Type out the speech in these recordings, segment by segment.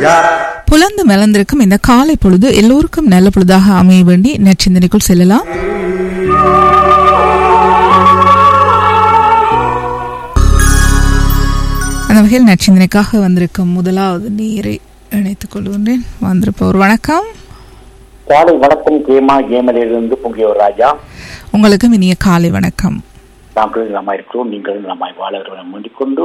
புலந்து மலர்ந்திருக்கும் இந்த காலை பொழுது எல்லோருக்கும் நல்ல பொழுதாக அமைய வேண்டி நச்சிந்தனைக்குள் செல்லலாம் அந்த வகையில் நச்சிந்தனைக்காக வந்திருக்கும் முதலாவது நீரை இணைத்துக் கொள்கின்றேன் வந்திருப்பவர் வணக்கம் காலை வணக்கம் கேமா கேமலிலிருந்து பொங்கியோர் ராஜா உங்களுக்கும் இனிய காலை வணக்கம் நாங்கள் நலமாய் இருக்கிறோம் நீங்கள் நலமாய் வாழ வேண்டிக் கொண்டு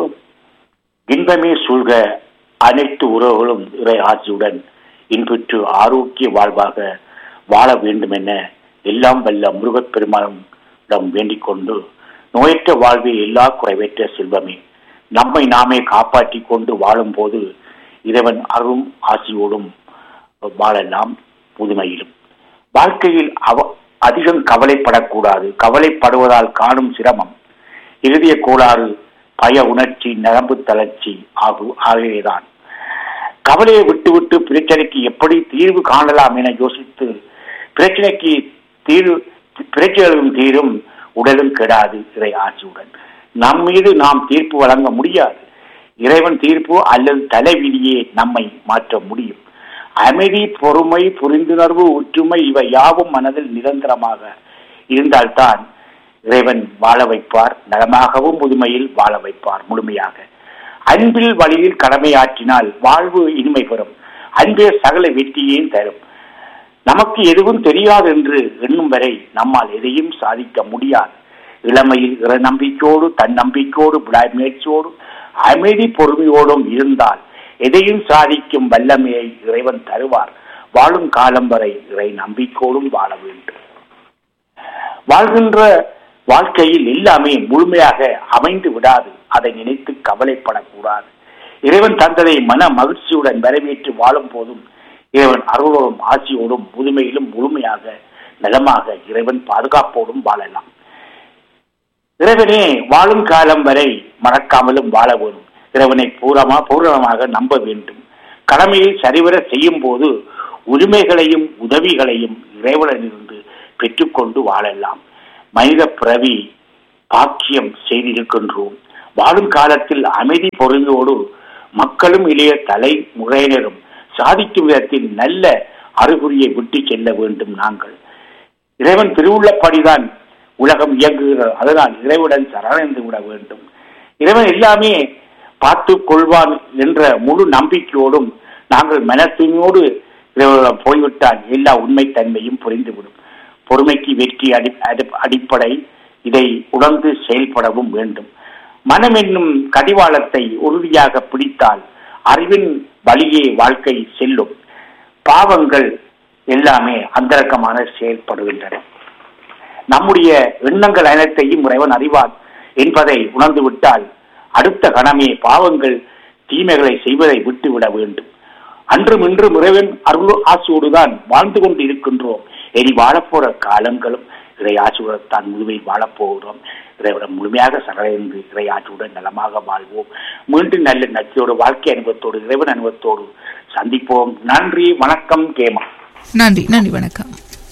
இன்பமே சூழ்க அனைத்து உறவுகளும் இறை ஆட்சியுடன் இன்புற்று ஆரோக்கிய வாழ்வாக வாழ வேண்டும் என எல்லாம் வல்ல முருகப் பெருமானிடம் வேண்டிக் கொண்டு நோயற்ற வாழ்வே எல்லா குறைவற்ற செல்வமே நம்மை நாமே காப்பாற்றிக் கொண்டு வாழும்போது இறைவன் அருளும் ஆசியோடும் வாழலாம் புதுமையிலும் வாழ்க்கையில் அவ அதிகம் கவலைப்படக்கூடாது கவலைப்படுவதால் காணும் சிரமம் இறுதிய கோளாறு பய உணர்ச்சி நரம்பு தளர்ச்சி ஆகு ஆகியதான் கவலையை விட்டுவிட்டு பிரச்சனைக்கு எப்படி தீர்வு காணலாம் என யோசித்து பிரச்சனைக்கு தீர்வு பிரச்சனைகளும் தீரும் உடலும் கெடாது இறை ஆட்சியுடன் நம் மீது நாம் தீர்ப்பு வழங்க முடியாது இறைவன் தீர்ப்பு அல்லது தலைவிதியே நம்மை மாற்ற முடியும் அமைதி பொறுமை புரிந்துணர்வு ஒற்றுமை இவை யாவும் மனதில் நிரந்தரமாக இருந்தால்தான் இறைவன் வாழ வைப்பார் நலமாகவும் முதுமையில் வாழ வைப்பார் முழுமையாக அன்பில் வழியில் கடமையாற்றினால் வாழ்வு இனிமை பெறும் அன்பே சகல வெற்றியையும் தரும் நமக்கு எதுவும் தெரியாது என்று எண்ணும் வரை நம்மால் எதையும் சாதிக்க முடியாது இளமையில் இற நம்பிக்கையோடு தன் நம்பிக்கையோடு விடாமுயற்சியோடு அமைதி பொறுமையோடும் இருந்தால் எதையும் சாதிக்கும் வல்லமையை இறைவன் தருவார் வாழும் காலம் வரை இறை நம்பிக்கையோடும் வாழ வேண்டும் வாழ்கின்ற வாழ்க்கையில் எல்லாமே முழுமையாக அமைந்து விடாது அதை நினைத்து கவலைப்படக்கூடாது இறைவன் தந்ததை மன மகிழ்ச்சியுடன் வரவேற்று வாழும் போதும் இறைவன் அருளோடும் ஆசியோடும் முதுமையிலும் முழுமையாக நலமாக இறைவன் பாதுகாப்போடும் வாழலாம் இறைவனே வாழும் காலம் வரை மறக்காமலும் வாழ வேண்டும் இறைவனை பூரமா பூரணமாக நம்ப வேண்டும் கடமையில் சரிவர செய்யும் போது உரிமைகளையும் உதவிகளையும் இறைவனிலிருந்து பெற்றுக்கொண்டு வாழலாம் மனித பிறவி பாக்கியம் செய்திருக்கின்றோம் வாழும் காலத்தில் அமைதி பொருளோடு மக்களும் இளைய தலைமுறையினரும் சாதிக்கும் விதத்தில் நல்ல அறிகுறியை விட்டு செல்ல வேண்டும் நாங்கள் இறைவன் திருவுள்ளப்படிதான் உலகம் இயங்குகிறது அதனால் இறைவுடன் சரணடைந்து விட வேண்டும் இறைவன் எல்லாமே பார்த்து கொள்வான் என்ற முழு நம்பிக்கையோடும் நாங்கள் மன தூய்மையோடு இறைவனிடம் போய்விட்டால் எல்லா உண்மைத்தன்மையும் புரிந்துவிடும் பொறுமைக்கு வெற்றி அடி அடிப்படை இதை உணர்ந்து செயல்படவும் வேண்டும் மனம் என்னும் கடிவாளத்தை உறுதியாக பிடித்தால் அறிவின் வழியே வாழ்க்கை செல்லும் பாவங்கள் எல்லாமே அந்தரக்கமான செயல்படுகின்றன நம்முடைய எண்ணங்கள் அனைத்தையும் இறைவன் அறிவான் என்பதை உணர்ந்து விட்டால் அடுத்த கணமே பாவங்கள் தீமைகளை செய்வதை விட்டுவிட வேண்டும் அன்றும் இன்றும் இறைவன் அருள் ஆசியோடுதான் வாழ்ந்து கொண்டு இருக்கின்றோம் இனி வாழப்போற காலங்களும் இறை ஆட்சியுடன் முழுமையில் வாழப்போகிறோம் இறைவனம் முழுமையாக சரணடைந்து இறை ஆட்சியுடன் நலமாக வாழ்வோம் மீண்டும் நல்ல நச்சியோடு வாழ்க்கை அனுபவத்தோடு இறைவன் அனுபவத்தோடு சந்திப்போம் நன்றி வணக்கம் கேமா நன்றி நன்றி வணக்கம்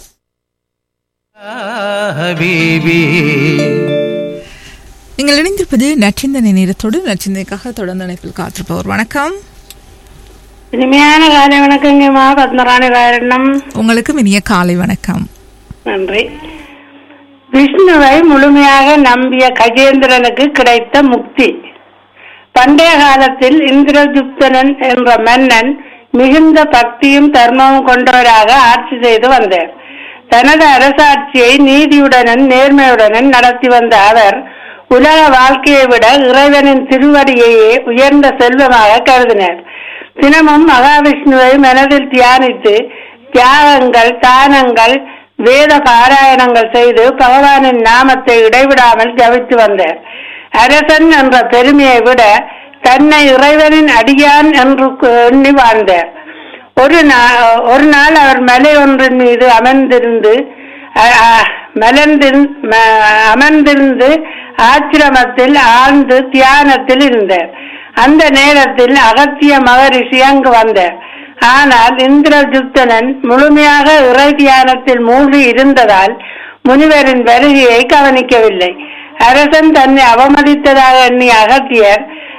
நீங்கள் இணைந்திருப்பது நச்சிந்தனை நேரத்தோடு நச்சிந்தனைக்காக தொடர்ந்து அணைப்பில் காத்திருப்பவர் வணக்கம் இனிமையான காலை வணக்கங்கம்மா பத்மராணி காரணம் உங்களுக்கும் இனிய காலை வணக்கம் நன்றி விஷ்ணுவை முழுமையாக நம்பிய கஜேந்திரனுக்கு கிடைத்த முக்தி பண்டைய காலத்தில் இந்திரஜுப்தனன் என்ற மன்னன் மிகுந்த பக்தியும் தர்மமும் கொண்டவராக ஆட்சி செய்து வந்தார் தனது அரசாட்சியை நீதியுடனும் நேர்மையுடனும் நடத்தி வந்த அவர் உலக வாழ்க்கையை விட இறைவனின் திருவடியையே உயர்ந்த செல்வமாக கருதினார் தினமும் மகாவிஷ்ணுவை மனதில் தியானித்து தியாகங்கள் தானங்கள் வேத பாராயணங்கள் செய்து பகவானின் நாமத்தை இடைவிடாமல் ஜபித்து வந்தார் அரசன் என்ற பெருமையை விட தன்னை இறைவனின் அடியான் என்று எண்ணி வாழ்ந்தார் ஒரு நாள் ஒரு நாள் அவர் மலை ஒன்றின் மீது அமர்ந்திருந்து மலர்ந்திரு அமர்ந்திருந்து ஆச்சிரமத்தில் ஆழ்ந்து தியானத்தில் இருந்தார் அந்த நேரத்தில் அகத்திய மகரிஷி அங்கு வந்தார் ஆனால் இந்திரஜுப்தனன் முழுமையாக இறை தியானத்தில் மூழ்கி இருந்ததால் முனிவரின் வருகையை கவனிக்கவில்லை அரசன் தன்னை அவமதித்ததாக எண்ணிய அகத்தியர்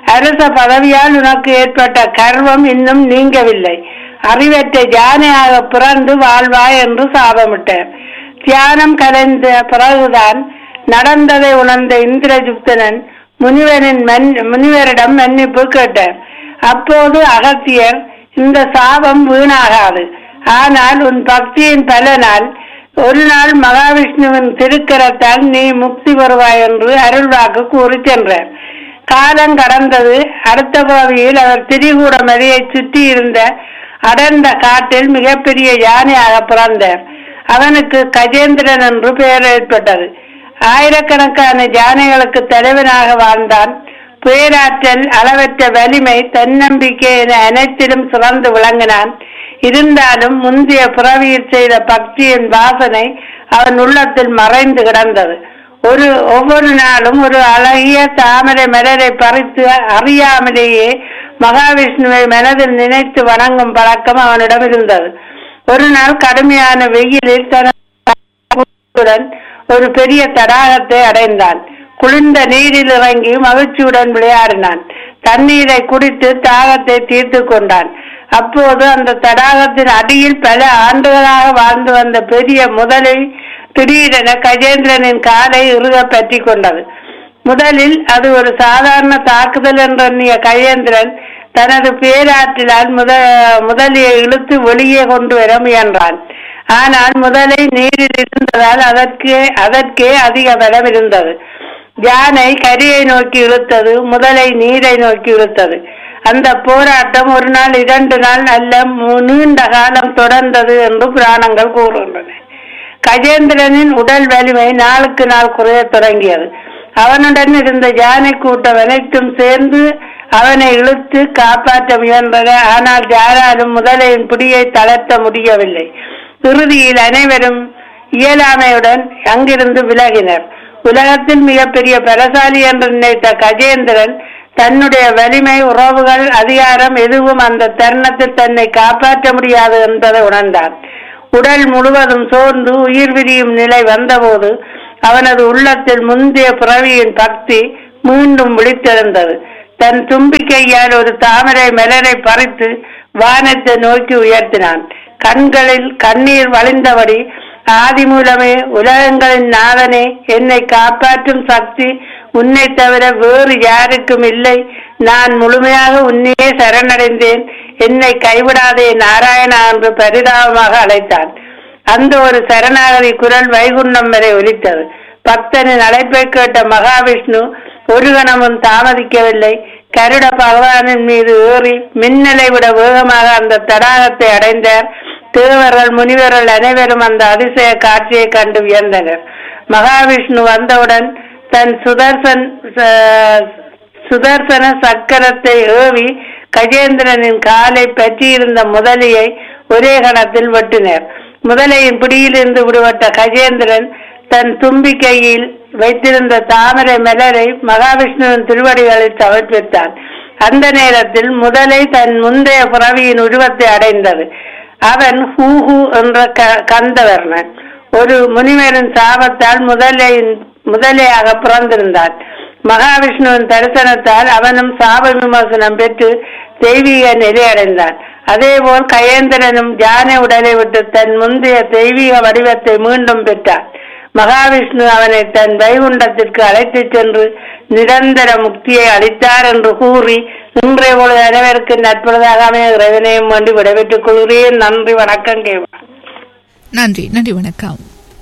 அரச பதவியால் உனக்கு ஏற்பட்ட கர்வம் இன்னும் நீங்கவில்லை அறிவற்ற ஜானையாக பிறந்து வாழ்வாய் என்று சாபமிட்டார் தியானம் கலைந்த பிறகுதான் நடந்ததை உணர்ந்த இந்திரஜுப்தனன் முனிவரின் மன் முனிவரிடம் மன்னிப்பு கேட்டார் அப்போது அகத்தியர் இந்த சாபம் வீணாகாது ஆனால் உன் பக்தியின் பலனால் ஒரு நாள் மகாவிஷ்ணுவின் திருக்கரத்தால் நீ முக்தி பெறுவாய் என்று அருள்வாக்கு கூறி சென்றார் காலம் கடந்தது அடுத்த பகுதியில் அவர் திரிகூட மதியை சுற்றி இருந்த அடர்ந்த காட்டில் மிகப்பெரிய யானையாக பிறந்தார் அவனுக்கு கஜேந்திரன் என்று பெயர் ஏற்பட்டது ஆயிரக்கணக்கான யானைகளுக்கு தலைவனாக வாழ்ந்தான் பேராற்றல் அளவற்ற வலிமை தன்னம்பிக்கை என அனைத்திலும் சிறந்து விளங்கினான் இருந்தாலும் முந்தைய பிறவியில் செய்த பக்தியின் வாசனை அவன் உள்ளத்தில் மறைந்து கிடந்தது ஒரு ஒவ்வொரு நாளும் ஒரு அழகிய தாமரை மலரை பறித்து அறியாமலேயே மகாவிஷ்ணுவை மனதில் நினைத்து வணங்கும் பழக்கம் அவனிடம் இருந்தது ஒரு நாள் கடுமையான வெயிலில் தனது ஒரு பெரிய தடாகத்தை அடைந்தான் குளிர்ந்த நீரில் இறங்கி மகிழ்ச்சியுடன் விளையாடினான் தண்ணீரை குடித்து தாகத்தை தீர்த்து கொண்டான் அப்போது அந்த தடாகத்தின் அடியில் பல ஆண்டுகளாக வாழ்ந்து வந்த பெரிய முதலை திடீரென கஜேந்திரனின் காலை இறுக பற்றி கொண்டது முதலில் அது ஒரு சாதாரண தாக்குதல் என்றெண்ணிய கஜேந்திரன் தனது பேராற்றிலால் முத முதலியை இழுத்து வெளியே கொண்டு வர முயன்றான் ஆனால் முதலை நீரில் இருந்ததால் அதற்கே அதற்கே அதிக பலம் இருந்தது யானை கரியை நோக்கி இழுத்தது முதலை நீரை நோக்கி இழுத்தது அந்த போராட்டம் ஒரு நாள் இரண்டு நாள் அல்ல மு- நீண்ட காலம் தொடர்ந்தது என்று புராணங்கள் கூறுகின்றன கஜேந்திரனின் உடல் வலிமை நாளுக்கு நாள் குறையத் தொடங்கியது அவனுடன் இருந்த யானை கூட்டம் அனைத்தும் சேர்ந்து அவனை இழுத்து காப்பாற்ற முயன்றன ஆனால் யாராலும் முதலையின் பிடியை தளர்த்த முடியவில்லை இறுதியில் அனைவரும் இயலாமையுடன் அங்கிருந்து விலகினர் உலகத்தில் மிகப்பெரிய பலசாலி என்று நினைத்த கஜேந்திரன் தன்னுடைய வலிமை உறவுகள் அதிகாரம் எதுவும் அந்த தருணத்தில் தன்னை காப்பாற்ற முடியாது என்பதை உணர்ந்தான் உடல் முழுவதும் சோர்ந்து உயிர் விரியும் நிலை வந்தபோது அவனது உள்ளத்தில் முந்தைய பிறவியின் பக்தி மீண்டும் விழித்தெழுந்தது தன் தும்பிக்கையால் ஒரு தாமரை மலரை பறித்து வானத்தை நோக்கி உயர்த்தினான் கண்களில் கண்ணீர் வழிந்தபடி ஆதி மூலமே உலகங்களின் நாதனே என்னை காப்பாற்றும் சக்தி உன்னை தவிர வேறு யாருக்கும் இல்லை நான் முழுமையாக உன்னையே சரணடைந்தேன் என்னை கைவிடாதே நாராயணா என்று பரிதாபமாக அழைத்தான் அந்த ஒரு சரணாகதி குரல் வைகுண்டம் வரை ஒலித்தது பக்தனின் அழைப்பை கேட்ட மகாவிஷ்ணு ஒரு கணமும் தாமதிக்கவில்லை கருட பகவானின் மீது ஏறி மின்னலை விட வேகமாக அந்த தடாகத்தை அடைந்தார் தேவர்கள் முனிவர்கள் அனைவரும் அந்த அதிசய காட்சியை கண்டு வியந்தனர் மகாவிஷ்ணு வந்தவுடன் தன் சுதர்சன் ச- சுதர்சன சக்கரத்தை ஏவி கஜேந்திரனின் காலை பற்றியிருந்த முதலியை ஒரே கணத்தில் வெட்டினர் முதலையின் பிடியிலிருந்து விடுபட்ட கஜேந்திரன் தன் தும்பிக்கையில் வைத்திருந்த தாமரை மலரை மகாவிஷ்ணுவின் திருவடிகளில் சமர்ப்பித்தான் அந்த நேரத்தில் முதலை தன் முந்தைய புறவியின் உருவத்தை அடைந்தது அவன் ஹூஹு என்ற க- கந்தவர்ணன் ஒரு முனிவரின் சாபத்தால் முதலையின் முதலையாக பிறந்திருந்தான் மகாவிஷ்ணுவின் தரிசனத்தால் அவனும் சாப விமர்சனம் பெற்று தெய்வீக நிலை அடைந்தான் அதேபோல் கயேந்திரனும் ஜானை உடலை விட்டு தன் முந்தைய தெய்வீக வடிவத்தை மீண்டும் பெற்றான் மகாவிஷ்ணு அவனை தன் வைகுண்டத்திற்கு அழைத்துச் சென்று நிரந்தர முக்தியை அளித்தார் என்று கூறி இன்றைய பொழுது அனைவருக்கு நட்புறதாக அமைய இறைவனையும் வேண்டி விடைபெற்றுக் கொள்கிறேன் நன்றி வணக்கம் கேவா நன்றி நன்றி வணக்கம்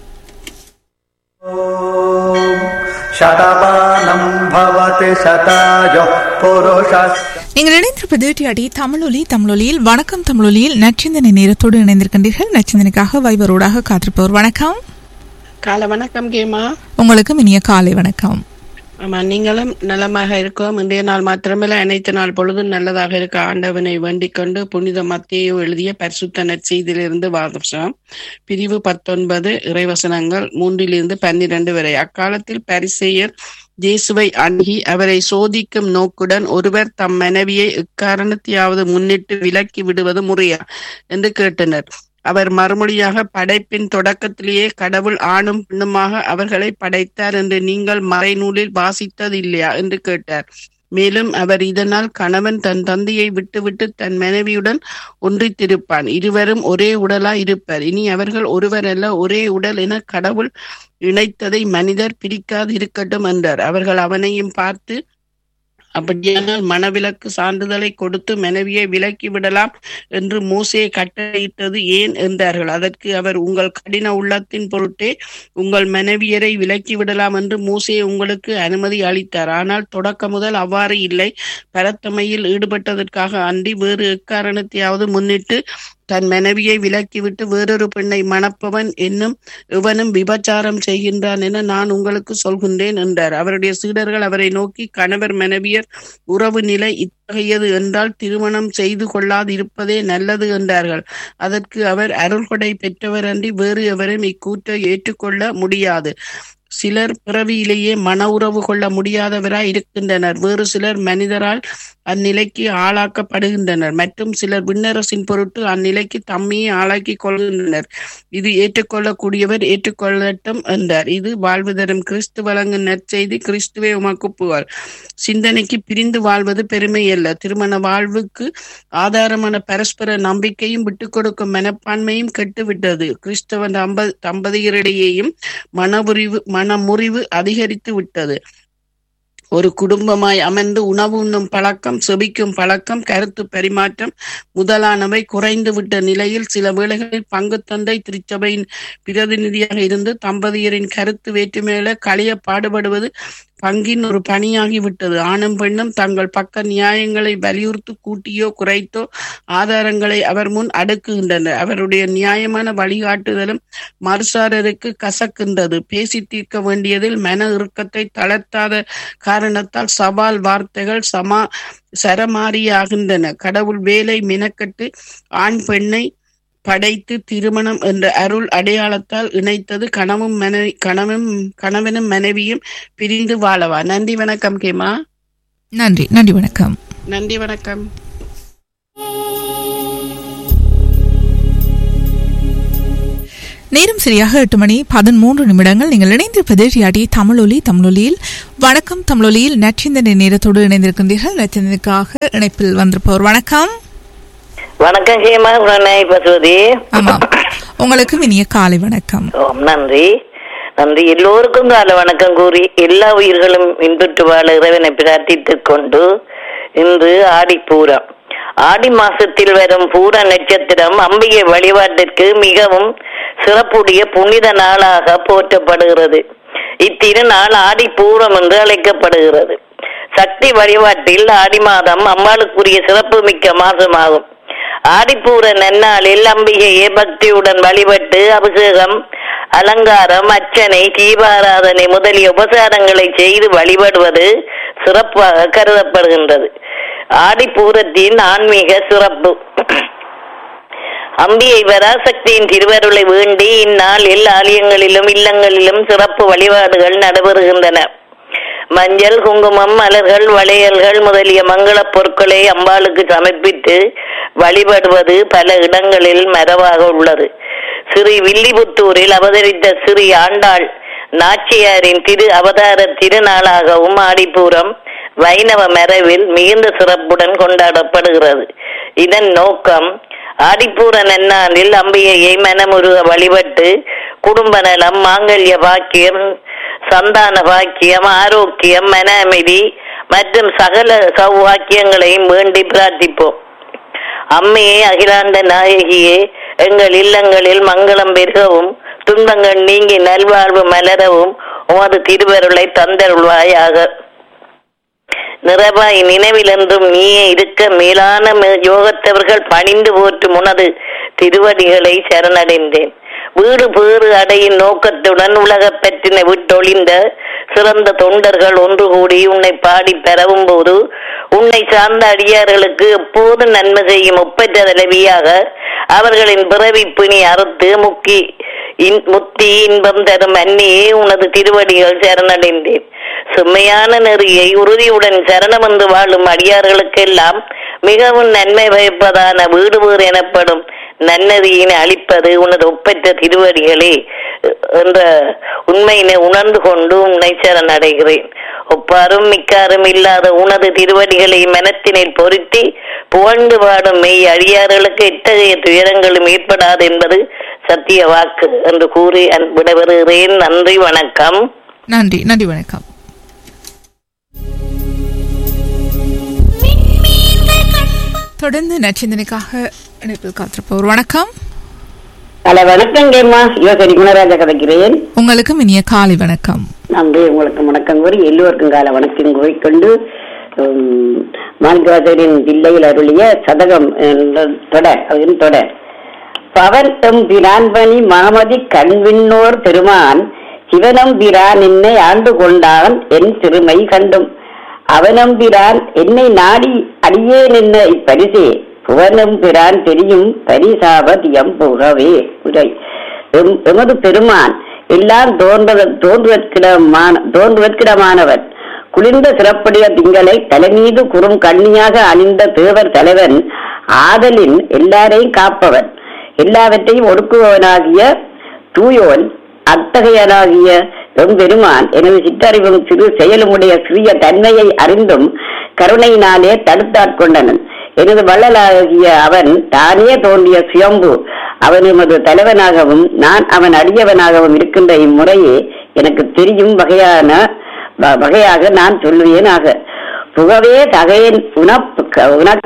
शतमानम् भवति शतायो पुरुषस्य நீங்கள் இணைந்திருப்பது டிஆடி தமிழொலி தமிழொலியில் வணக்கம் தமிழொலியில் நச்சிந்தனை நேரத்தோடு இணைந்திருக்கின்றீர்கள் நச்சிந்தனைக்காக வைபரோடாக காத்திருப்பவர் வணக்கம் காலை வணக்கம் கேமா உங்களுக்கும் இனிய காலை வணக்கம் ஆமா நீங்களும் நலமாக இருக்கோம் இன்றைய நாள் மாத்திரமல்ல அனைத்து நாள் பொழுதும் நல்லதாக இருக்க ஆண்டவனை வேண்டிக் கொண்டு புனித மத்தியோ எழுதிய பரிசுத்த நற்செய்தியிலிருந்து வாதம் பிரிவு பத்தொன்பது இறைவசனங்கள் மூன்றிலிருந்து பன்னிரண்டு வரை அக்காலத்தில் பரிசெயர் இயேசுவை அணுகி அவரை சோதிக்கும் நோக்குடன் ஒருவர் தம் மனைவியை எக்காரணத்தையாவது முன்னிட்டு விலக்கி விடுவது முறையா என்று கேட்டனர் அவர் மறுமொழியாக படைப்பின் தொடக்கத்திலேயே கடவுள் ஆணும் பெண்ணுமாக அவர்களை படைத்தார் என்று நீங்கள் மறைநூலில் வாசித்தது இல்லையா என்று கேட்டார் மேலும் அவர் இதனால் கணவன் தன் தந்தையை விட்டுவிட்டு தன் மனைவியுடன் ஒன்றித்திருப்பான் இருவரும் ஒரே உடலா இருப்பர் இனி அவர்கள் ஒருவர் அல்ல ஒரே உடல் என கடவுள் இணைத்ததை மனிதர் பிரிக்காது இருக்கட்டும் என்றார் அவர்கள் அவனையும் பார்த்து அப்படியானால் மனவிலக்கு சான்றிதழை கொடுத்து மனைவியை விலக்கி விடலாம் என்று மூசையை கட்டளையிட்டது ஏன் என்றார்கள் அதற்கு அவர் உங்கள் கடின உள்ளத்தின் பொருட்டே உங்கள் மனைவியரை விலக்கி விடலாம் என்று மூசே உங்களுக்கு அனுமதி அளித்தார் ஆனால் தொடக்க முதல் அவ்வாறு இல்லை பரத்தமையில் ஈடுபட்டதற்காக அன்றி வேறு எக்காரணத்தையாவது முன்னிட்டு தன் மனைவியை விலக்கிவிட்டு வேறொரு பெண்ணை மணப்பவன் என்னும் இவனும் விபச்சாரம் செய்கின்றான் என நான் உங்களுக்கு சொல்கின்றேன் என்றார் அவருடைய சீடர்கள் அவரை நோக்கி கணவர் மனைவியர் உறவு நிலை இத்தகையது என்றால் திருமணம் செய்து கொள்ளாதிருப்பதே நல்லது என்றார்கள் அதற்கு அவர் அருள்கொடை பெற்றவர் அன்றி வேறு எவரும் இக்கூற்றை ஏற்றுக்கொள்ள முடியாது சிலர் பிறவியிலேயே மன உறவு கொள்ள முடியாதவராய் இருக்கின்றனர் வேறு சிலர் மனிதரால் அந்நிலைக்கு ஆளாக்கப்படுகின்றனர் மற்றும் சிலர் விண்ணரசின் பொருட்டு அந்நிலைக்கு தம்மையே ஆளாக்கி கொள்கின்றனர் இது ஏற்றுக்கொள்ளக்கூடியவர் ஏற்றுக்கொள்ளட்டும் என்றார் இது வாழ்வு தரும் கிறிஸ்து வழங்கும் நற்செய்தி கிறிஸ்துவே உமக்கு புகழ் சிந்தனைக்கு பிரிந்து வாழ்வது பெருமை அல்ல திருமண வாழ்வுக்கு ஆதாரமான பரஸ்பர நம்பிக்கையும் விட்டுக் கொடுக்கும் மனப்பான்மையும் கெட்டுவிட்டது கிறிஸ்தவ தம்ப தம்பதியரிடையேயும் மனமுறிவு மனமுறிவு அதிகரித்து விட்டது ஒரு குடும்பமாய் அமர்ந்து உணவு உண்ணும் பழக்கம் செபிக்கும் பழக்கம் கருத்து பரிமாற்றம் முதலானவை குறைந்து விட்ட நிலையில் சில வேளைகளில் பங்கு தந்தை திருச்சபையின் பிரதிநிதியாக இருந்து தம்பதியரின் கருத்து வேற்றுமையில களைய பாடுபடுவது பங்கின் ஒரு பணியாகி விட்டது ஆணும் பெண்ணும் தங்கள் பக்க நியாயங்களை வலியுறுத்தி கூட்டியோ குறைத்தோ ஆதாரங்களை அவர் முன் அடுக்குகின்றனர் அவருடைய நியாயமான வழிகாட்டுதலும் மறுசாரருக்கு கசக்கின்றது பேசி தீர்க்க வேண்டியதில் மன இறுக்கத்தை தளர்த்தாத காரணத்தால் சவால் வார்த்தைகள் சமா சரமாரியாகின்றன கடவுள் வேலை மினக்கட்டு ஆண் பெண்ணை படைத்து திருமணம் என்ற அருள் அடையாளத்தால் இணைத்தது கணவும் மனைவி கணவன் கணவனும் மனைவியும் பிரிந்து வாழவா நன்றி வணக்கம் கேமா நன்றி நன்றி வணக்கம் நன்றி வணக்கம் நேரம் சரியாக எட்டு மணி பதிமூன்று நிமிடங்கள் நீங்கள் இணைந்திருப்பது ரியாடி தமிழொலி தமிழொலியில் வணக்கம் தமிழொலியில் நச்சிந்தனை நேரத்தோடு இணைந்திருக்கின்றீர்கள் நச்சிந்தனுக்காக இணைப்பில் வந்திருப்பவர் வணக்கம் வணக்கம் ஹேமா உடனே பசுவதி ஆமாம் உங்களுக்கும் இனிய காலை வணக்கம் ஓம் நன்றி நன்றி எல்லோருக்கும் கால வணக்கம் கூறி எல்லா உயிர்களும் இன்புற்று வாழ இறைவனை பிரார்த்தித்துக் கொண்டு இன்று ஆடிப்பூரம் ஆடி மாசத்தில் வரும் பூர நட்சத்திரம் அம்பிகை வழிபாட்டிற்கு மிகவும் சிறப்புடைய புனித நாளாக போற்றப்படுகிறது இத்திருநாள் ஆடி பூரம் என்று அழைக்கப்படுகிறது சக்தி வழிபாட்டில் ஆடி மாதம் அம்பாளுக்குரிய சிறப்பு மிக்க மாதமாகும் ஆடிப்பூர நன்னாளில் அம்பிகையை பக்தியுடன் வழிபட்டு அபிஷேகம் அலங்காரம் அர்ச்சனை தீபாராதனை முதலிய உபசாரங்களை செய்து வழிபடுவது சிறப்பாக கருதப்படுகின்றது ஆடிப்பூரத்தின் ஆன்மீக சிறப்பு அம்பிகை பராசக்தியின் திருவருளை வேண்டி இந்நாளில் ஆலயங்களிலும் இல்லங்களிலும் சிறப்பு வழிபாடுகள் நடைபெறுகின்றன மஞ்சள் குங்குமம் மலர்கள் வளையல்கள் முதலிய மங்களப் பொருட்களை அம்பாளுக்கு சமர்ப்பித்து வழிபடுவது பல இடங்களில் மரபாக உள்ளது ஸ்ரீ வில்லிபுத்தூரில் அவதரித்த ஸ்ரீ ஆண்டாள் நாச்சியாரின் திரு அவதார திருநாளாகவும் ஆடிப்பூரம் வைணவ மரபில் மிகுந்த சிறப்புடன் கொண்டாடப்படுகிறது இதன் நோக்கம் ஆடிப்பூர நன்னாளில் அம்பிகையை மனமுருக வழிபட்டு குடும்ப நலம் மாங்கல்ய பாக்கியம் சந்தான பாக்கியம் ஆரோக்கியம் மன அமைதி மற்றும் சகல சௌவாக்கியங்களையும் வேண்டி பிரார்த்திப்போம் அம்மையே அகிலாண்ட நாயகியே எங்கள் இல்லங்களில் மங்களம் பெருகவும் துன்பங்கள் நீங்கி நல்வாழ்வு மலரவும் உமது திருவருளை தந்தருள்வாயாக நிறவாய் நினைவிலென்றும் நீயே இருக்க மேலான ம- யோகத்தவர்கள் பணிந்து போற்றும் உனது திருவடிகளை சரணடைந்தேன் வீடு பேறு அடையும் நோக்கத்துடன் உலகப் பற்றினை விட்டொழிந்த சிறந்த தொண்டர்கள் ஒன்று கூடி உன்னை பாடி பெறவும் போது உன்னை சார்ந்த அடியார்களுக்கு எப்போது நன்மை செய்யும் ஒப்பற்ற தலைவியாக அவர்களின் பிறவி பிணி அறுத்து முக்கி இன்- முத்தி இன்பம் தரும் அன்னியே உனது திருவடிகள் சரணடைந்தேன் செம்மையான நெறியை உறுதியுடன் சரணமந்து வாழும் அடியார்களுக்கெல்லாம் மிகவும் நன்மை பயப்பதான வீடு வேறு எனப்படும் நன்னதியினை அளிப்பது உனது ஒப்பற்ற திருவடிகளே என்ற உண்மையினை உணர்ந்து கொண்டு உன்னை சரணடைகிறேன் ஒப்பாரும் மிக்காரும் இல்லாத உனது திருவடிகளை மனத்தினில் பொருத்தி புகழ்ந்து பாடும் மெய் அடியார்களுக்கு இத்தகைய துயரங்களும் ஏற்படாது என்பது சத்திய வாக்கு என்று கூறி அன்- விடைபெறுகிறேன் நன்றி வணக்கம் நன்றி நன்றி வணக்கம் தொடர்ந்து நச்சிந்தனைக்காக இணைப்பில் காத்திருப்பவர் வணக்கம் ஹலோ வணக்கங்கம்மா யோசரி குணராஜா கதைக்கிறேன் உங்களுக்கும் இனிய காலை வணக்கம் நன்றி உங்களுக்கு வணக்கம் கூறி எல்லோருக்கும் கால வணக்கம் கூறிக்கொண்டு உம், மாணிக்கவாசகரின் பிள்ளையில் அருளிய சதகம் என்ற தொடர் அதன் தொடர் பவன் எம் பிரான்பணி மாமதி கண்விண்ணோர் பெருமான் சிவனம் பிரான் என்னை ஆண்டு கொண்டான் என் சிறுமை கண்டும் அவனம் பிரான் என்னை நாடி அடியேன் என்ன இப்பரிசே புவனம் பிரான் தெரியும் பரிசாபதியம் புகவே உரை எம்- எமது பெருமான் எல்லாம் தோன்ற தோன்றுவற்கிடமான தோன்றுவற்கிடமானவன் குளிர்ந்த சிறப்புடைய திங்களை தலைமீது குறும் கண்ணியாக அணிந்த தேவர் தலைவன் ஆதலின் எல்லாரையும் காப்பவன் எல்லாவற்றையும் ஒடுக்குபவனாகிய தூயோன் அத்தகையனாகிய எம்பெருமான் எனது சிற்றறிவும் சிறு செயலுமுடைய சிறிய தன்மையை அறிந்தும் கருணையினாலே தடுத்தாட்கொண்டனன் எனது வள்ளலாகிய அவன் தானே தோன்றிய சுயம்பு அவன் எமது தலைவனாகவும் நான் அவன் அடியவனாகவும் இருக்கின்ற இம்முறையே எனக்கு தெரியும் வகையான வ- வகையாக நான் சொல்லுவேனாக புகவே தகையன் உனக்கு உனக்கு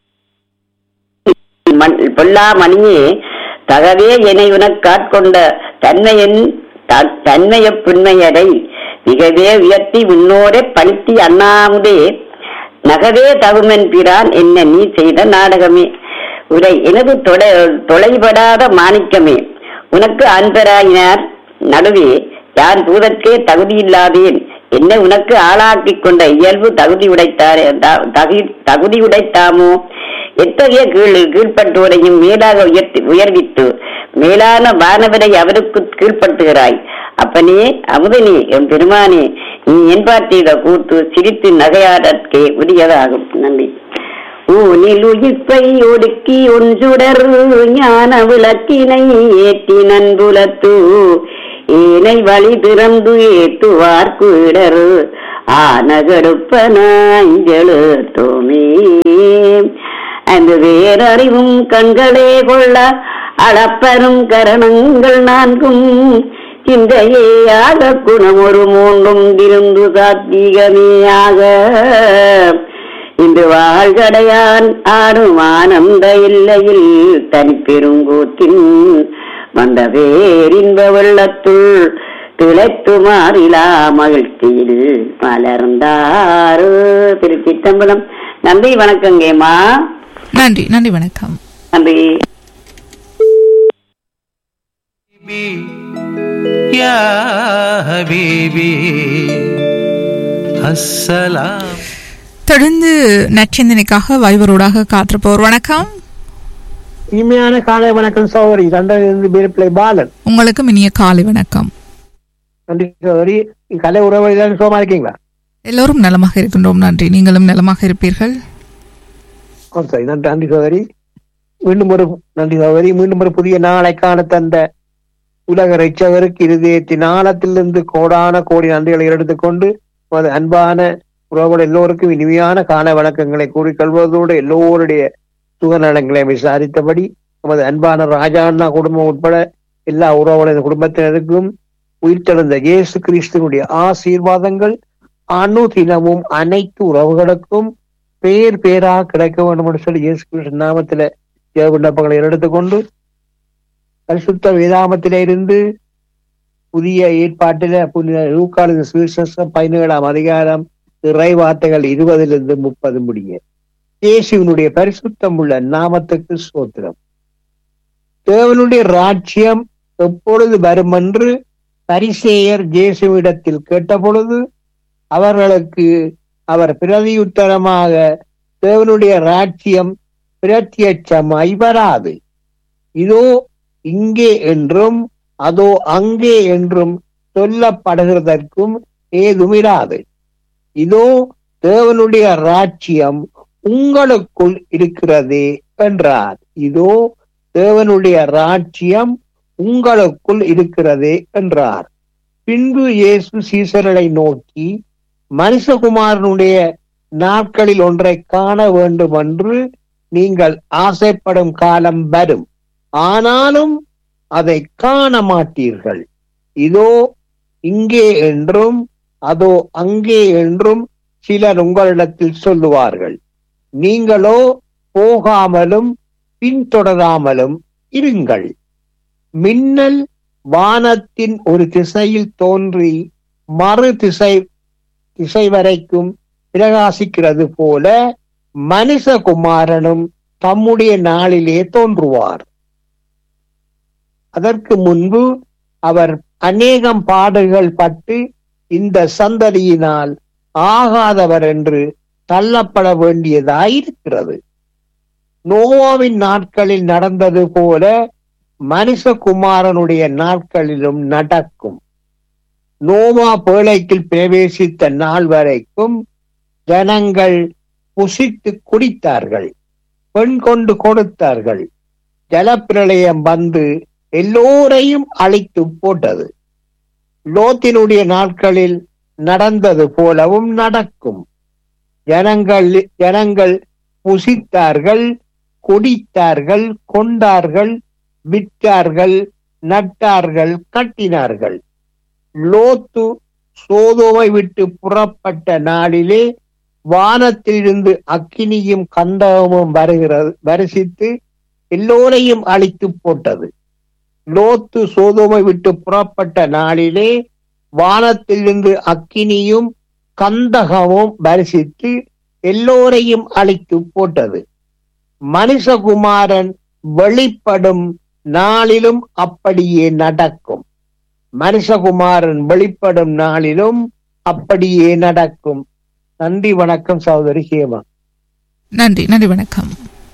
மண்- பொல்லா மணியே தகவே என்னை உனக் காட்கொண்ட தன்மையன் த- தன்மைய பின்மையடை மிகவே உயர்த்தி விண்ணோரை பழித்தி அண்ணாமுதே நகவே தகுமென் பிரான் என்ன நீ செய்த நாடகமே உரை எனது தொட தொலைபடாத மாணிக்கமே உனக்கு அன்பராயினார் நடுவே யான் தூதற்கே தகுதியில்லாதேன் என்னை உனக்கு ஆளாக்கிக் கொண்ட இயல்பு தகுதி உடைத்தாரே த- தகு- தகுதி உடைத்தாமோ எத்தகைய கீழ் கீழ்ப்பட்டோரையும் மேலாக உயர்த்தி உயர்வித்து மேலான வானவரை அவருக்கு கீழ்ப்படுத்துகிறாய் அப்பனே அமுதனே என் பெருமானே நீ என்பார்த்திட கூத்து சிரித்து நகையாடற்கே உரியதாகும் நன்றி ஊனில் உயிர்ப்பை ஒடுக்கி ஒன்றுடர் ஞான விளக்கினை ஏற்றி நன்புலத்து ஏனை வழி திறந்து ஏத்துவார் குடர் ஆனகடுப்பனாஞ்செழுத்தோமே அந்த வேறறிவும் கண்களே கொள்ள அளப்பரும் கரணங்கள் நான்கும் சிந்தையேயாக குணம் ஒரு மூன்றும் திருந்து சாத்திகமேயாக இன்று வாழ்கடையான் ஆடும் ஆனந்த இல்லையில் தனிப்பெருங்கூத்தின் வந்த பேரின்ப வெள்ளத்துள் திளைத்து மாறிலா மகிழ்ச்சியில் மலர்ந்தாரு திருச்சிட்டம்பலம் நன்றி வணக்கங்கேம்மா நன்றி நன்றி வணக்கம் நன்றி يا حبيبي السلام தொடர்ந்து நச்சிந்தனைக்காக வைபரோடாக காத்திருப்பவர் வணக்கம் இனிமையான காலை வணக்கம் சௌரி தண்டனிலிருந்து பிளே பாலன் உங்களுக்கும் இனிய காலை வணக்கம் நன்றி சௌரி கலை உறவு சோமா இருக்கீங்களா எல்லோரும் நலமாக இருக்கின்றோம் நன்றி நீங்களும் நலமாக இருப்பீர்கள் ஓ, சரி நன்றி நன்றி சௌதரி மீண்டும் ஒரு நன்றி சௌதரி மீண்டும் ஒரு புதிய நாளை காண தந்த உலக ரட்சகருக்கு இருதயத்தின் ஆழத்திலிருந்து கோடான கோடி நன்றிகளை எடுத்துக்கொண்டு நமது அன்பான உறவுகள் எல்லோருக்கும் இனிமையான கால வணக்கங்களை கூறிக்கொள்வதோடு எல்லோருடைய சுகநலங்களை விசாரித்தபடி நமது அன்பான ராஜா அண்ணா குடும்பம் உட்பட எல்லா உறவுகளின் குடும்பத்தினருக்கும் உயிர்த்தெழுந்த இயேசு கிறிஸ்துவனுடைய ஆசீர்வாதங்கள் அணு தினமும் அனைத்து உறவுகளுக்கும் பேர் பேராக கிடைக்க வேண்டும் என்று சொல்லி இயேசு கிறிஸ்து நாமத்தில ஜெப விண்ணப்பங்களை எடுத்துக்கொண்டு பரிசுத்த வேதாமத்தில இருந்து புதிய ஏற்பாட்டில புனித லூக்காளின் சுவிசேஷம் பதினேழாம் அதிகாரம் இறை வார்த்தைகள் இருபதிலிருந்து முப்பது முடிய இயேசுவினுடைய பரிசுத்தம் உள்ள நாமத்துக்கு சோத்திரம் தேவனுடைய ராஜ்யம் எப்பொழுது வரும் என்று பரிசேயர் இயேசுவிடத்தில் கேட்டபொழுது அவர்களுக்கு அவர் பிரதியுத்தரமாக தேவனுடைய ராஜ்யம் பிரத்யட்சமாய் வராது இதோ இங்கே என்றும் அதோ அங்கே என்றும் சொல்லப்படுகிறதற்கும் ஏதுமிராது இதோ தேவனுடைய ராஜ்யம் உங்களுக்குள் இருக்கிறதே என்றார் இதோ தேவனுடைய ராஜ்யம் உங்களுக்குள் இருக்கிறது என்றார் பின்பு இயேசு சீசர்களை நோக்கி மனுஷகுமாரனுடைய நாட்களில் ஒன்றை காண வேண்டும் என்று நீங்கள் ஆசைப்படும் காலம் வரும் ஆனாலும் அதை காண மாட்டீர்கள் இதோ இங்கே என்றும் அதோ அங்கே என்றும் சிலர் உங்களிடத்தில் சொல்லுவார்கள் நீங்களோ போகாமலும் பின்தொடராமலும் இருங்கள் மின்னல் வானத்தின் ஒரு திசையில் தோன்றி மறு திசை திசை வரைக்கும் பிரகாசிக்கிறது போல மனுஷகுமாரனும் தம்முடைய நாளிலே தோன்றுவார் அதற்கு முன்பு அவர் அநேகம் பாடுகள் பட்டு இந்த சந்ததியினால் ஆகாதவர் என்று தள்ளப்பட வேண்டியதாயிருக்கிறது நோவாவின் நாட்களில் நடந்தது போல மனுஷகுமாரனுடைய நாட்களிலும் நடக்கும் நோவா பேழைக்கில் பிரவேசித்த நாள் வரைக்கும் ஜனங்கள் புசித்து குடித்தார்கள் பெண் கொண்டு கொடுத்தார்கள் ஜலப்பிரளயம் வந்து எல்லோரையும் அழித்து போட்டது லோத்தினுடைய நாட்களில் நடந்தது போலவும் நடக்கும் ஜனங்கள் ஜனங்கள் புசித்தார்கள் குடித்தார்கள் கொண்டார்கள் விற்றார்கள் நட்டார்கள் கட்டினார்கள் லோத்து சோதோமை விட்டு புறப்பட்ட நாளிலே வானத்திலிருந்து அக்கினியும் கந்தகமும் வருகிறது வருஷித்து எல்லோரையும் அழித்து போட்டது லோத்து சோதோமை விட்டு புறப்பட்ட நாளிலே வானத்திலிருந்து அக்கினியும் கந்தகமும் வருஷித்து எல்லோரையும் அழித்து போட்டது மனுஷகுமாரன் வெளிப்படும் நாளிலும் அப்படியே நடக்கும் மனுஷகுமாரன் வெளிப்படும் நாளிலும் அப்படியே நடக்கும் நன்றி வணக்கம் சகோதரி ஹேமா நன்றி நன்றி வணக்கம்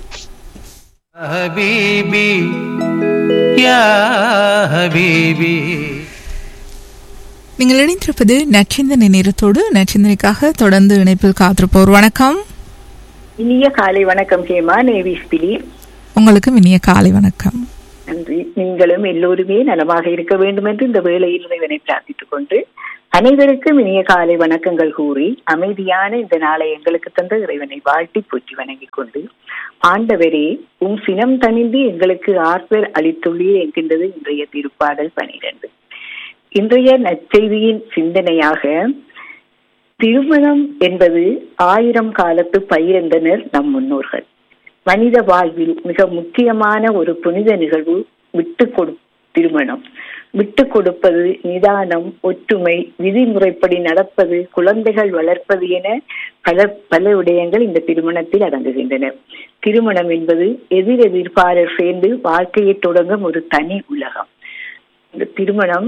حبيبي يا حبيبي நீங்கள் இணைந்திருப்பது நச்சிந்தனை நேரத்தோடு நச்சிந்தனைக்காக தொடர்ந்து இணைப்பில் காத்திருப்போர் வணக்கம் இனிய காலை வணக்கம் ஹேமா நேவிஸ் பிலி உங்களுக்கும் இனிய காலை வணக்கம் நன்றி நீங்களும் எல்லோருமே நலமாக இருக்க வேண்டும் என்று இந்த வேளையில் இறைவனை பிரார்த்தித்துக் கொண்டு அனைவருக்கும் இனிய காலை வணக்கங்கள் கூறி அமைதியான இந்த நாளை எங்களுக்கு தந்த இறைவனை வாழ்த்தி போற்றி வணங்கிக் கொண்டு ஆண்டவரே உம் சினம் தணிந்து எங்களுக்கு ஆர்வல் அளித்துள்ளீர் என்கின்றது இன்றைய திருப்பாடல் பனிரெண்டு இன்றைய நற்செய்தியின் சிந்தனையாக திருமணம் என்பது ஆயிரம் காலத்து பயிரெந்தனர் நம் முன்னோர்கள் மனித வாழ்வில் மிக முக்கியமான ஒரு புனித நிகழ்வு விட்டு கொடு திருமணம் விட்டு கொடுப்பது நிதானம் ஒற்றுமை விதிமுறைப்படி நடப்பது குழந்தைகள் வளர்ப்பது என பல பல விடயங்கள் இந்த திருமணத்தில் அடங்குகின்றன திருமணம் என்பது எதிரெதிர்ப்பாளர் சேர்ந்து வாழ்க்கையை தொடங்கும் ஒரு தனி உலகம் இந்த திருமணம்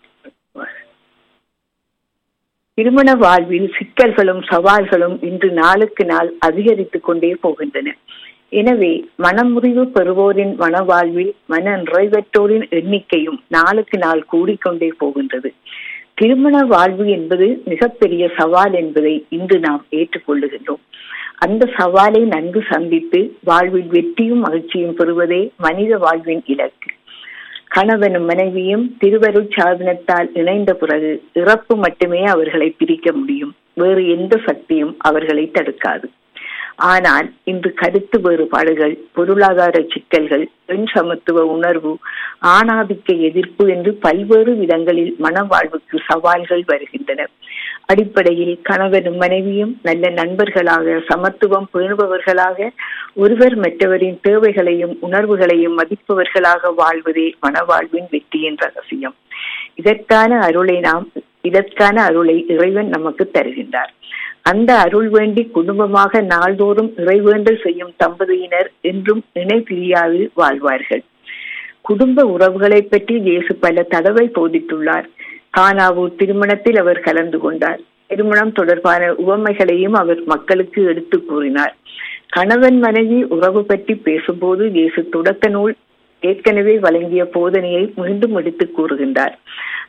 திருமண வாழ்வில் சிக்கல்களும் சவால்களும் இன்று நாளுக்கு நாள் அதிகரித்துக் கொண்டே போகின்றன எனவே மனமுறிவு பெறுவோரின் மனவாழ்வில் மன நிறைவற்றோரின் எண்ணிக்கையும் நாளுக்கு நாள் கூடிக்கொண்டே போகின்றது திருமண வாழ்வு என்பது மிகப்பெரிய சவால் என்பதை இன்று நாம் ஏற்றுக்கொள்ளுகின்றோம் அந்த சவாலை நன்கு சந்தித்து வாழ்வில் வெற்றியும் மகிழ்ச்சியும் பெறுவதே மனித வாழ்வின் இலக்கு கணவனும் மனைவியும் திருவருட் சாதனத்தால் இணைந்த பிறகு இறப்பு மட்டுமே அவர்களை பிரிக்க முடியும் வேறு எந்த சக்தியும் அவர்களை தடுக்காது ஆனால் இன்று கருத்து வேறுபாடுகள் பொருளாதார சிக்கல்கள் பெண் சமத்துவ உணர்வு ஆணாதிக்க எதிர்ப்பு என்று பல்வேறு விதங்களில் மனவாழ்வுக்கு சவால்கள் வருகின்றன அடிப்படையில் கணவனும் மனைவியும் நல்ல நண்பர்களாக சமத்துவம் பேணுபவர்களாக ஒருவர் மற்றவரின் தேவைகளையும் உணர்வுகளையும் மதிப்பவர்களாக வாழ்வதே மனவாழ்வின் வெற்றியின் ரகசியம் இதற்கான அருளை நாம் இதற்கான அருளை இறைவன் நமக்கு தருகின்றார் அந்த அருள் வேண்டி குடும்பமாக நாள்தோறும் இறைவேண்டல் செய்யும் தம்பதியினர் என்றும் இணை பிரியாது வாழ்வார்கள் குடும்ப உறவுகளை பற்றி இயேசு பல தடவை போதித்துள்ளார் கானாவூர் திருமணத்தில் அவர் கலந்து கொண்டார் திருமணம் தொடர்பான உவமைகளையும் அவர் மக்களுக்கு எடுத்து கூறினார் கணவன் மனைவி உறவு பற்றி பேசும்போது இயேசு தொடக்க நூல் ஏற்கனவே வழங்கிய போதனையை மீண்டும் எடுத்து கூறுகின்றார்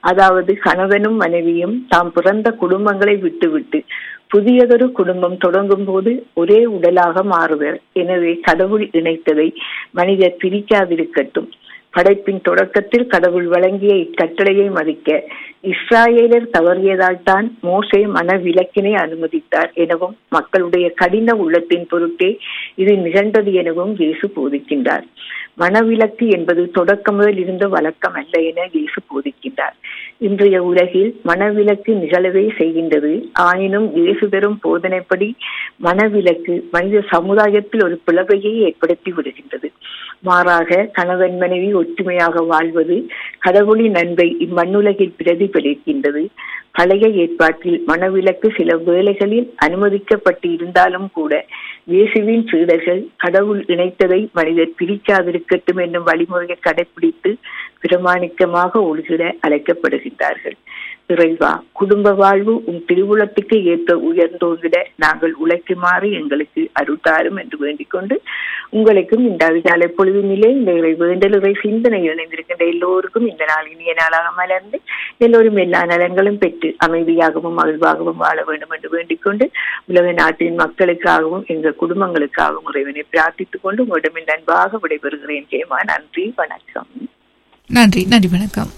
அதாவது கணவனும் மனைவியும் தாம் பிறந்த குடும்பங்களை விட்டுவிட்டு புதியதொரு குடும்பம் தொடங்கும் போது ஒரே உடலாக மாறுவர் எனவே கடவுள் இணைத்ததை மனிதர் பிரிக்காதிருக்கட்டும் படைப்பின் தொடக்கத்தில் கடவுள் வழங்கிய இக்கட்டளையை மதிக்க இஸ்ராயேலர் தவறியதால் தான் மோசே மனவிலக்கினை அனுமதித்தார் எனவும் மக்களுடைய கடின உள்ளத்தின் பொருட்டே இது நிகழ்ந்தது எனவும் இயேசு போதிக்கின்றார் மனவிலக்கு என்பது தொடக்க முதல் இருந்த வழக்கம் அல்ல என இயேசு போதிக்கின்றார் இன்றைய உலகில் மனவிலக்கு நிகழவே செய்கின்றது ஆயினும் இயேசு தரும் போதனைப்படி மனவிலக்கு மனித சமுதாயத்தில் ஒரு பிளவையை ஏற்படுத்தி விடுகின்றது மாறாக கணவன் மனைவி ஒற்றுமையாக வாழ்வது கடவுளின் அன்பை இம்மண்ணுலகில் பிரதிபலிக்கின்றது பழைய ஏற்பாட்டில் மனவிலக்கு சில வேளைகளில் அனுமதிக்கப்பட்டு இருந்தாலும் கூட இயேசுவின் சீடர்கள் கடவுள் இணைத்ததை மனிதர் பிரிக்காதிருக்கட்டும் என்னும் வழிமுறையை கடைபிடித்து பிரமாணிக்கமாக ஒழுகிட அழைக்கப்படுகின்றார்கள் இறைவா குடும்ப வாழ்வு உன் திருவுளத்துக்கு ஏற்ற உயர்ந்தோங்கிட நாங்கள் உழைக்குமாறு எங்களுக்கு அருட்டாரும் என்று வேண்டிக் கொண்டு உங்களுக்கும் இந்த அதிகாலை பொழுதினிலே இந்த இறை வேண்டல் இறை சிந்தனையில் இணைந்திருக்கின்ற எல்லோருக்கும் இந்த நாள் இனிய நாளாக மலர்ந்து எல்லோரும் எல்லா நலங்களும் பெற்று அமைதியாகவும் மகிழ்வாகவும் வாழ வேண்டும் என்று வேண்டிக் கொண்டு உலக நாட்டின் மக்களுக்காகவும் எங்கள் குடும்பங்களுக்காகவும் இறைவனை பிரார்த்தித்துக் கொண்டு உங்களிடம் இந்த அன்பாக விடைபெறுகிறேன் ஜெயமா நன்றி வணக்கம் நன்றி நன்றி வணக்கம்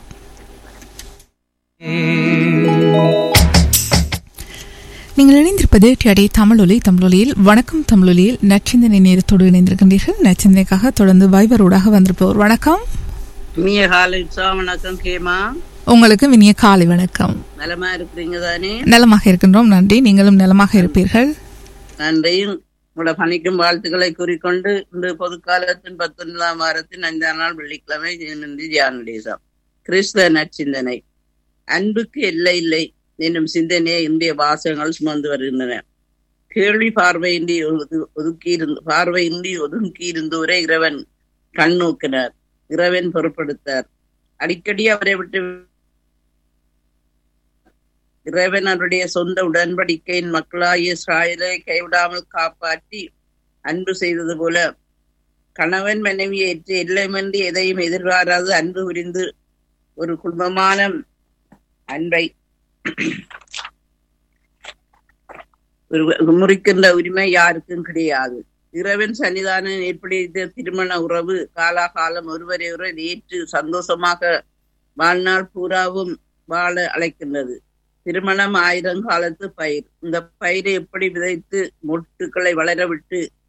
நீங்கள் இணைந்திருப்பது டியடே தமிழொலி தமிழொலியில் வணக்கம் தமிழொலியில் நச்சிந்தனை நேரத்தோடு இணைந்திருக்கின்றீர்கள் நச்சிந்தனைக்காக தொடர்ந்து வைபரோடாக வந்திருப்பவர் வணக்கம் இனிய காலை உற்சவ வணக்கம் கேமா உங்களுக்கு இனிய காலை வணக்கம் நலமா இருக்கிறீங்க தானே நலமாக இருக்கின்றோம் நன்றி நீங்களும் நலமாக இருப்பீர்கள் நன்றி உங்களோட பணிக்கும் வாழ்த்துக்களை கூறிக்கொண்டு இந்த பொதுக்காலத்தின் பத்தொன்பதாம் வாரத்தின் ஐந்தாம் நாள் வெள்ளிக்கிழமை இன்று தியான தேசம் கிறிஸ்தவ நற்சிந்தனை அன்புக்கு எல்லை இல்லை என்னும் சிந்தனையை இந்திய வாசகங்கள் சுமந்து வருகின்றன கேள்வி பார்வையின்றி ஒது- ஒதுக்கியிருந்து பார்வையின்றி ஒதுக்கி இருந்தோரே இறைவன் கண் நோக்கினார் இறைவன் பொறுப்படுத்தார் அடிக்கடி அவரை விட்டு இறைவன் அவருடைய சொந்த உடன்படிக்கையின் மக்களாகிய இஸ்ராயலை கைவிடாமல் காப்பாற்றி அன்பு செய்தது போல கணவன் மனைவியை ஏற்று எல்லைமின்றி எதையும் எதிர்பாராது அன்பு புரிந்து ஒரு குடும்பமான அன்பை ஒரு முறிக்கின்ற உரிமை யாருக்கும் கிடையாது இறைவன் சன்னிதானம் ஏற்படுத்திய திருமண உறவு காலாகாலம் ஒருவரை ஒருவர் ஏற்று சந்தோஷமாக வாழ்நாள் பூராவும் வாழ அழைக்கின்றது திருமணம் ஆயிரம் காலத்து பயிர் இந்த பயிரை எப்படி விதைத்து மொட்டுக்களை வளர விட்டு